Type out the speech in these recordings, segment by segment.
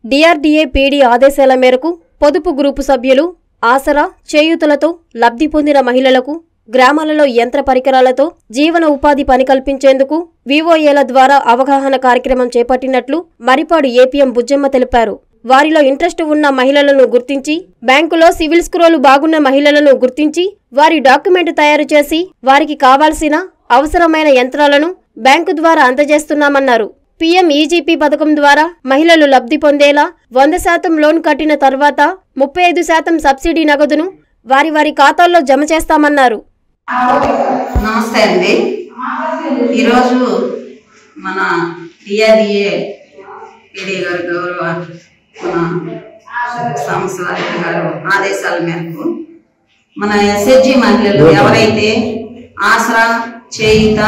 DRDA PD ఆదేశాల మేరకు పొదుపు గ్రూపు సభ్యులు ఆసరా చేయూతలతో లబ్ధి పొందిన మహిళలకు గ్రామాలలో యంత్ర పరికరాలతో జీవన ఉపాధి పని కల్పించేందుకు వివోఏల ద్వారా అవగాహన కార్యక్రమం చేపట్టినట్లు మరిపాడు ఏపీఎం బుజ్జమ్మ తెలిపారు వారిలో ఇంట్రెస్ట్ ఉన్న మహిళలను గుర్తించి బ్యాంకులో సివిల్ స్క్రోలు బాగున్న మహిళలను గుర్తించి వారి డాక్యుమెంట్ తయారు చేసి వారికి కావాల్సిన అవసరమైన యంత్రాలను బ్యాంకు ద్వారా అందజేస్తున్నామన్నారు పీఎం ఈజీపీ పథకం ద్వారా మహిళలు లబ్ధి పొందేలా వంద శాతం లోన్ కట్టిన తర్వాత ముప్పై ఐదు శాతం సబ్సిడీ నగదును వారి వారి ఖాతాల్లో జమ చేస్తామన్నారు నమస్తే అండి ఈరోజు మన డిఆర్డిఏ పిడి గారు గౌరవ మన సంస్థాధికారి గారు ఆదేశాల మేరకు మన ఎస్హెచ్జి మహిళలు ఎవరైతే ఆసరా చేయుత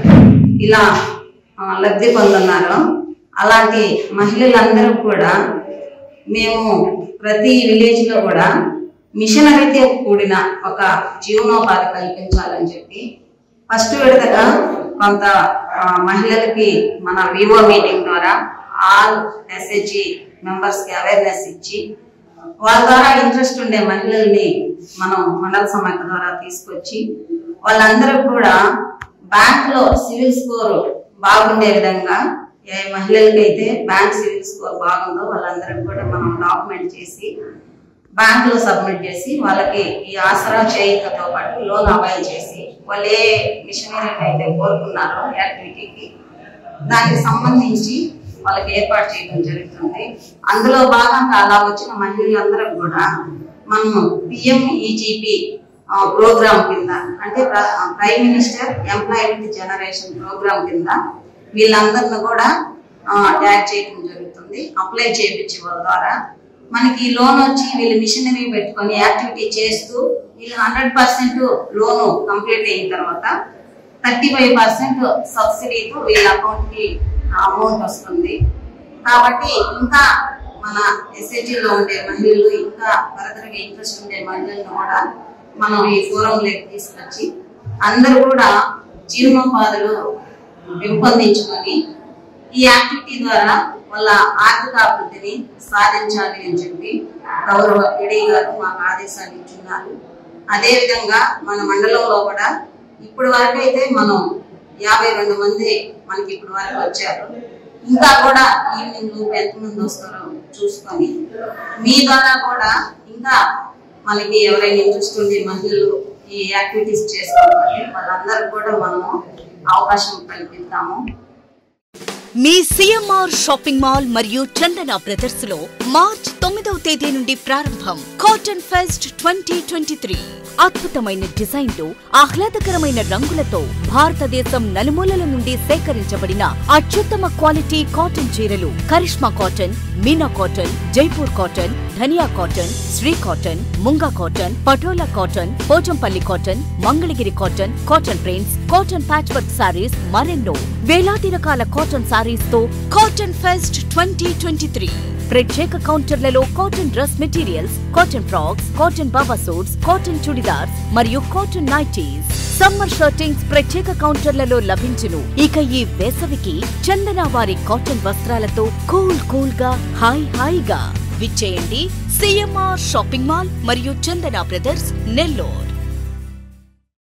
ఇలా ఆ, లబ్ధి పొందున్నారో అలాంటి మహిళలందరూ కూడా మేము ప్రతి విలేజ్ లో కూడా మిషనరీతో కూడిన ఒక జీవనోపాధి కల్పించాలని చెప్పి ఫస్ట్ విడతగా కొంత ఆ, మహిళలకి మన వివో మీటింగ్ ద్వారా ఆల్ ఎస్హెచ్జి మెంబర్స్ కి అవేర్నెస్ ఇచ్చి వాళ్ళ ద్వారా ఇంట్రెస్ట్ ఉండే మహిళల్ని మనం మండల సమాఖ్య ద్వారా తీసుకొచ్చి వాళ్ళందరూ కూడా బ్యాంక్ లో సివిల్ స్కోర్ బాగుండే విధంగా ఏ మహిళలకైతే బ్యాంక్ సివిల్ స్కోర్ బాగుందో వాళ్ళందరూ కూడా మనం డాక్యుమెంట్ చేసి బ్యాంక్ లో సబ్మిట్ చేసి వాళ్ళకి ఈ ఆసరా చేయికతో పాటు లోన్ అవైల్ చేసి వాళ్ళు ఏ మిషనరీ అయితే కోరుకున్నారో యాక్టివిటీకి దానికి సంబంధించి వాళ్ళకి ఏర్పాటు చేయడం జరుగుతుంది అందులో భాగంగా అలా వచ్చిన మహిళలందరూ కూడా మనము పిఎం ఈజీపీ ప్రోగ్రామ్ కింద అంటే ప్ర- prime minister employment generation programme కింద వీళ్ళందరిని కూడా ట్యాగ్ చేయడం జరుగుతుంది అప్లై చేయించే వాళ్ళ ద్వారా మనకి ఈ లోన్ వచ్చి వీళ్ళు మిషనరీ పెట్టుకొని యాక్టివిటీ చేస్తూ వీళ్ళు హండ్రెడ్ పర్సెంట్ లోన్ కంప్లీట్ అయిన తర్వాత థర్టీ ఫైవ్ పర్సెంట్ సబ్సిడీతో వీళ్ళ అకౌంట్ కి అమౌంట్ వస్తుంది కాబట్టి ఇంకా మన SHG లో ఉండే మహిళలు ఇంకా ఫర్దర్ గా ఇంట్రెస్ట్ ఉండే మహిళలను కూడా మనం ఈ ఫోరంలోకి తీసుకొచ్చి అందరూ కూడా జీవనోపాధులు పెంపొందించుకొని ఈ యాక్టివిటీ ద్వారా వాళ్ళ ఆర్థిక అభివృద్ధిని సాధించాలి అని చెప్పి గౌరవ పిడి గారు మాకు ఆదేశాలు ఇచ్చున్నారు అదే విధంగా మన మండలంలో కూడా ఇప్పుడు వరకు అయితే మనం యాభై రెండు మంది మనకి ఇప్పుడు వరకు వచ్చారు ఇంకా కూడా ఈవినింగ్ లోపు ఎంతమంది వస్తారో చూసుకొని మీ ద్వారా కూడా ఇంకా మనకి ఎవరైనా ఇంట్రెస్ట్ ఉండే మహిళలు ఈ యాక్టివిటీస్ చేసుకోవాలి వాళ్ళందరూ కూడా మనము అవకాశం కల్పిస్తాము మీ సిఎంఆర్ షాపింగ్ మాల్ మరియు చందన బ్రదర్స్ లో మార్చ్ తొమ్మిదవ తేదీ నుండి ప్రారంభం cotton fest twenty twenty three అద్భుతమైన డిజైన్లు ఆహ్లాదకరమైన రంగులతో భారతదేశం నలుమూలల నుండి సేకరించబడిన అత్యుత్తమ క్వాలిటీ కాటన్ చీరలు Karishma cotton Meena cotton Jaipur cotton ధనియా కాటన్ శ్రీ కాటన్ ముంగా cotton Patola cotton Pochampally cotton Mangalagiri cotton cotton prints cotton patch work sarees మరెన్నో వేలాది రకాల కాటన్ సారీస్ తో cotton fest twenty twenty three ప్రత్యేక కౌంటర్లలో cotton dress materials cotton frocks cotton baba suits cotton churidars మరియు కాటన్ నైటీస్ సమ్మర్ షర్టింగ్స్ ప్రత్యేక కౌంటర్లలో లభించును ఇక ఈ వేసవికి చందన వారి కాటన్ వస్త్రాలతో కూల్ కూల్ గా హాయ్ హాయిగా విచ్చేయండి సిఎంఆర్ షాపింగ్ మాల్ మరియు చందన బ్రదర్స్ నెల్లూరు